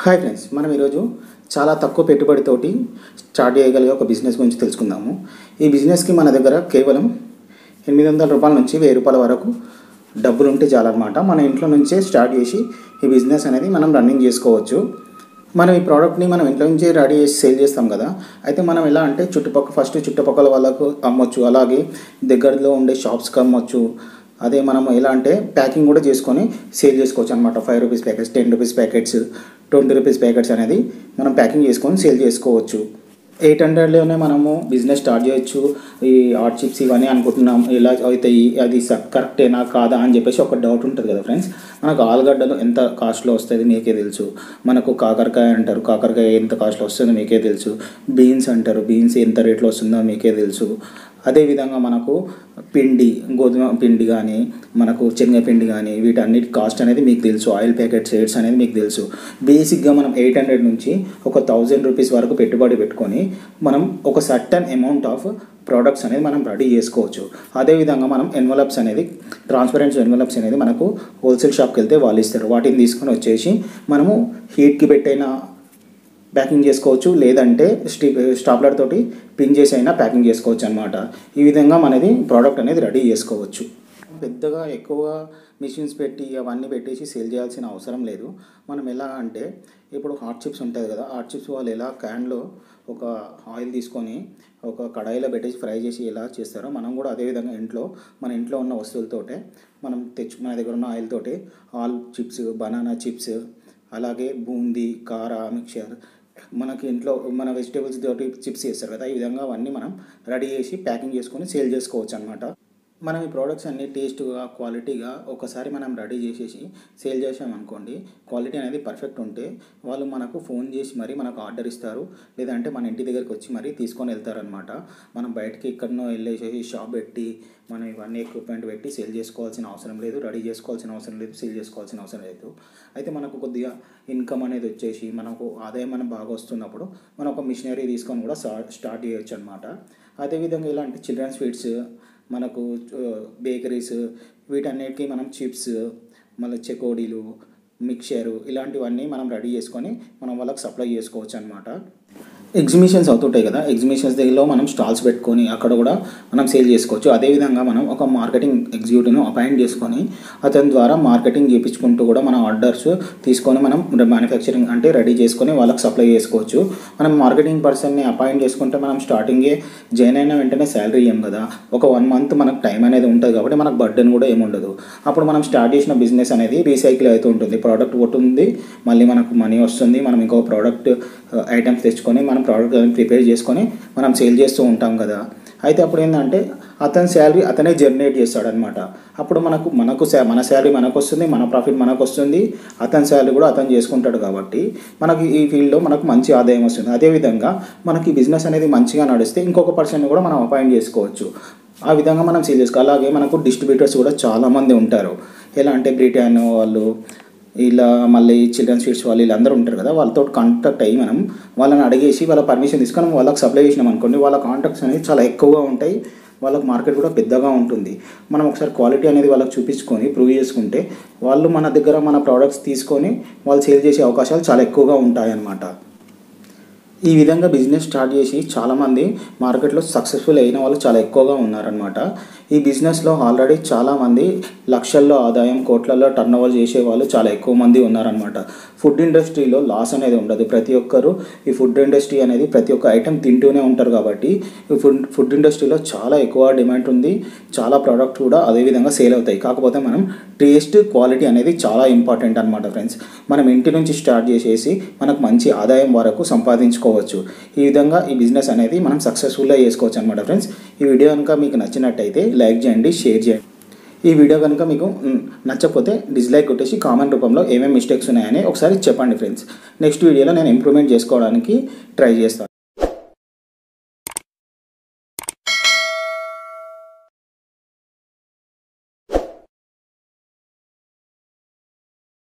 hi friends మనం ఈరోజు చాలా తక్కువ పెట్టుబడితోటి స్టార్ట్ చేయగలిగే ఒక బిజినెస్ గురించి తెలుసుకుందాము ఈ బిజినెస్కి మన దగ్గర కేవలం ఎనిమిది వందల రూపాయల నుంచి వెయ్యి రూపాయల వరకు డబ్బులు ఉంటే చాలన్నమాట మన ఇంట్లో నుంచే స్టార్ట్ చేసి ఈ బిజినెస్ అనేది మనం రన్నింగ్ చేసుకోవచ్చు మనం ఈ ప్రోడక్ట్ని మనం ఇంట్లో నుంచి రెడీ చేసి సేల్ చేస్తాం కదా అయితే మనం ఎలా అంటే చుట్టుపక్కల ఫస్ట్ చుట్టుపక్కల వాళ్ళకు అమ్మొచ్చు అలాగే దగ్గరలో ఉండే షాప్స్కి అమ్మొచ్చు అదే మనం ఎలా అంటే ప్యాకింగ్ కూడా చేసుకొని సేల్ చేసుకోవచ్చు అనమాట five rupees packets ten rupees packets twenty rupees packets అనేది మనం ప్యాకింగ్ చేసుకొని సేల్ చేసుకోవచ్చు ఎయిట్ హండ్రెడ్లోనే మనము బిజినెస్ స్టార్ట్ చేయొచ్చు ఈ ఆర్ట్ చిప్స్ ఇవన్నీ అనుకుంటున్నాం ఎలా అవుతాయి అది స- కరెక్టేనా కాదా అని చెప్పేసి ఒక డౌట్ ఉంటుంది కదా ఫ్రెండ్స్ మనకు ఆలుగడ్డలు ఎంత కాస్ట్లో వస్తుంది మీకే తెలుసు మనకు కాకరకాయ అంటారు కాకరకాయ ఎంత కాస్ట్లో వస్తుందో మీకే తెలుసు బీన్స్ అంటారు బీన్స్ ఎంత రేట్లో వస్తుందో మీకే తెలుసు అదేవిధంగా మనకు పిండి గోధుమ పిండి కానీ మనకు శనగపిండి కానీ వీటన్నిటి కాస్ట్ అనేది మీకు తెలుసు ఆయిల్ ప్యాకెట్ రేట్స్ అనేది మీకు తెలుసు బేసిక్గా మనం ఎయిట్ హండ్రెడ్ నుంచి ఒక థౌజండ్ రూపీస్ వరకు పెట్టుబడి పెట్టుకొని మనం ఒక సర్టన్ అమౌంట్ ఆఫ్ ప్రోడక్ట్స్ అనేది మనం రెడీ చేసుకోవచ్చు అదేవిధంగా మనం ఎన్వలప్స్ అనేది ట్రాన్స్పరెంట్ ఎన్వలప్స్ అనేది మనకు హోల్సేల్ షాప్కి వెళ్తే వాళ్ళు ఇస్తారు వాటిని తీసుకొని వచ్చేసి మనము హీట్కి పెట్టైన ప్యాకింగ్ చేసుకోవచ్చు లేదంటే స్టీ స్టాప్లర్ తోటి పిన్ చేసి అయినా ప్యాకింగ్ చేసుకోవచ్చు అనమాట ఈ విధంగా మనది ప్రోడక్ట్ అనేది రెడీ చేసుకోవచ్చు పెద్దగా ఎక్కువ మిషన్స్ పెట్టి అవన్నీ పెట్టేసి సేల్ చేయాల్సిన అవసరం లేదు మనం ఎలా అంటే ఇప్పుడు హాట్ చిప్స్ ఉంటుంది కదా హాట్ చిప్స్ వాళ్ళు ఎలా క్యాన్లో ఒక ఆయిల్ తీసుకొని ఒక కడాయిలో పెట్టేసి ఫ్రై చేసి ఎలా చేస్తారో మనం కూడా అదేవిధంగా ఇంట్లో మన ఇంట్లో ఉన్న వస్తువులతోటే మనం తెచ్చు మన దగ్గర ఉన్న ఆయిల్ తోటి ఆల్ చిప్స్ బనానా చిప్స్ అలాగే బూందీ కార మిక్చర్ మనకి ఇంట్లో మన వెజిటేబుల్స్ తోటి చిప్స్ చేస్తారు కదా ఈ విధంగా అవన్నీ మనం రెడీ చేసి ప్యాకింగ్ చేసుకొని సేల్ చేసుకోవచ్చు అనమాట మనం ఈ ప్రోడక్ట్స్ అన్ని టేస్ట్గా క్వాలిటీగా ఒకసారి మనం రెడీ చేసేసి సేల్ చేసామనుకోండి క్వాలిటీ అనేది పర్ఫెక్ట్ ఉంటే వాళ్ళు మనకు ఫోన్ చేసి మరీ మనకు ఆర్డర్ ఇస్తారు లేదంటే మన ఇంటి దగ్గరికి వచ్చి మరీ తీసుకొని వెళ్తారనమాట మనం బయటకి ఎక్కడనో వెళ్ళేసేసి షాప్ పెట్టి మనం ఇవన్నీ ఎక్విప్మెంట్ పెట్టి సేల్ చేసుకోవాల్సిన అవసరం లేదు రెడీ చేసుకోవాల్సిన అవసరం లేదు సేల్ చేసుకోవాల్సిన అవసరం లేదు అయితే మనకు కొద్దిగా ఇన్కమ్ అనేది వచ్చేసి మనకు ఆదాయం మనం బాగా వస్తున్నప్పుడు మనం ఒక మిషనరీ తీసుకొని కూడా స్టార్ట్ స్టార్ట్ చేయొచ్చు అనమాట అదేవిధంగా ఇలాంటి చిల్డ్రన్ స్వీట్స్ మనకు బేకరీస్ వీటన్నిటికీ మనం చిప్స్ మళ్ళీ చెకోడీలు మిక్చరు ఇలాంటివన్నీ మనం రెడీ చేసుకొని మనం వాళ్ళకి సప్లై చేసుకోవచ్చు అనమాట ఎగ్జిబిషన్స్ అవుతుంటాయి కదా ఎగ్జిబిషన్స్ దగ్గరలో మనం స్టాల్స్ పెట్టుకొని అక్కడ కూడా మనం సేల్ చేసుకోవచ్చు అదేవిధంగా మనం ఒక మార్కెటింగ్ ఎగ్జిక్యూటివ్ను అపాయింట్ చేసుకొని అతని ద్వారా మార్కెటింగ్ చేయించుకుంటూ కూడా మనం ఆర్డర్స్ తీసుకొని మనం మ్యానుఫ్యాక్చరింగ్ అంటే రెడీ చేసుకొని వాళ్ళకి సప్లై చేసుకోవచ్చు మనం మార్కెటింగ్ పర్సన్ని అపాయింట్ చేసుకుంటే మనం స్టార్టింగే జాయిన్ అయిన వెంటనే శాలరీ ఇవ్వం కదా ఒక వన్ మంత్ మనకు టైం అనేది ఉంటుంది కాబట్టి మనకు బర్డెన్ కూడా ఏముండదు అప్పుడు మనం స్టార్ట్ చేసిన బిజినెస్ అనేది రీసైకిల్ అవుతూ ఉంటుంది ప్రోడక్ట్ ఒకటి ఉంది మళ్ళీ మనకు మనీ వస్తుంది మనం ఇంకో ప్రోడక్ట్ ఐటమ్స్ తెచ్చుకొని మనం ప్రోడక్ట్ ప్రిపేర్ చేసుకొని మనం సేల్ చేస్తూ ఉంటాం కదా అయితే అప్పుడు ఏంటంటే అతని శాలరీ అతనే జనరేట్ చేస్తాడనమాట అప్పుడు మనకు మనకు శా- మన శాలరీ మనకు వస్తుంది మన ప్రాఫిట్ మనకు వస్తుంది అతని శాలరీ కూడా అతను చేసుకుంటాడు కాబట్టి మనకి ఈ ఫీల్డ్లో మనకు మంచి ఆదాయం వస్తుంది అదేవిధంగా మనకి బిజినెస్ అనేది మంచిగా నడిస్తే ఇంకొక పర్సన్ కూడా మనం అపాయింట్ చేసుకోవచ్చు ఆ విధంగా మనం సేల్ చేసుకోవాలి అలాగే మనకు డిస్ట్రిబ్యూటర్స్ కూడా చాలామంది ఉంటారు ఎలా అంటే బ్రిటాన్ వాళ్ళు ఇలా మళ్ళీ చిల్డ్రన్ స్వీట్స్ వాళ్ళు వీళ్ళందరూ ఉంటారు కదా వాళ్ళతో కాంటాక్ట్ అయ్యి మనం వాళ్ళని అడిగేసి వాళ్ళ పర్మిషన్ తీసుకొని మనం వాళ్ళకి సప్లై చేసినాం అనుకోండి వాళ్ళ కాంటాక్ట్స్ అనేవి చాలా ఎక్కువగా ఉంటాయి వాళ్ళకి మార్కెట్ కూడా పెద్దగా ఉంటుంది మనం ఒకసారి క్వాలిటీ అనేది వాళ్ళకి చూపించుకొని ప్రూవ్ చేసుకుంటే వాళ్ళు మన దగ్గర మన ప్రోడక్ట్స్ తీసుకొని వాళ్ళు సేల్ చేసే అవకాశాలు చాలా ఎక్కువగా ఉంటాయి అన్నమాట ఈ విధంగా బిజినెస్ స్టార్ట్ చేసి చాలామంది మార్కెట్లో సక్సెస్ఫుల్ అయిన వాళ్ళు చాలా ఎక్కువగా ఉన్నారనమాట ఈ బిజినెస్లో ఆల్రెడీ చాలామంది లక్షల్లో ఆదాయం కోట్లలో టర్న్ ఓవర్ చేసే వాళ్ళు చాలా ఎక్కువ మంది ఉన్నారనమాట ఫుడ్ ఇండస్ట్రీలో లాస్ అనేది ఉండదు ప్రతి ఒక్కరు ఈ ఫుడ్ ఇండస్ట్రీ అనేది ప్రతి ఒక్క ఐటెం తింటూనే ఉంటారు కాబట్టి ఈ ఫుడ్ ఫుడ్ ఇండస్ట్రీలో చాలా ఎక్కువ డిమాండ్ ఉంది చాలా ప్రోడక్ట్ కూడా అదేవిధంగా సేల్ అవుతాయి కాకపోతే మనం టేస్ట్ క్వాలిటీ అనేది చాలా ఇంపార్టెంట్ అనమాట ఫ్రెండ్స్ మనం ఇంటి నుంచి స్టార్ట్ చేసేసి మనకు మంచి ఆదాయం వరకు సంపాదించుకోవచ్చు ఈ విధంగా ఈ బిజినెస్ అనేది మనం సక్సెస్ఫుల్గా చేసుకోవచ్చు అనమాట ఫ్రెండ్స్ ఈ వీడియో కనుక మీకు నచ్చినట్టయితే లైక్ చేయండి షేర్ చేయండి ఈ వీడియో కనుక మీకు మ్, నచ్చకపోతే డిస్లైక్ కొట్టేసి కామెంట్ రూపంలో ఏమేమి మిస్టేక్స్ ఉన్నాయని ఒకసారి చెప్పండి ఫ్రెండ్స్ నెక్స్ట్ వీడియోలో నేను ఇంప్రూవ్మెంట్ చేసుకోవడానికి ట్రై చేస్తాను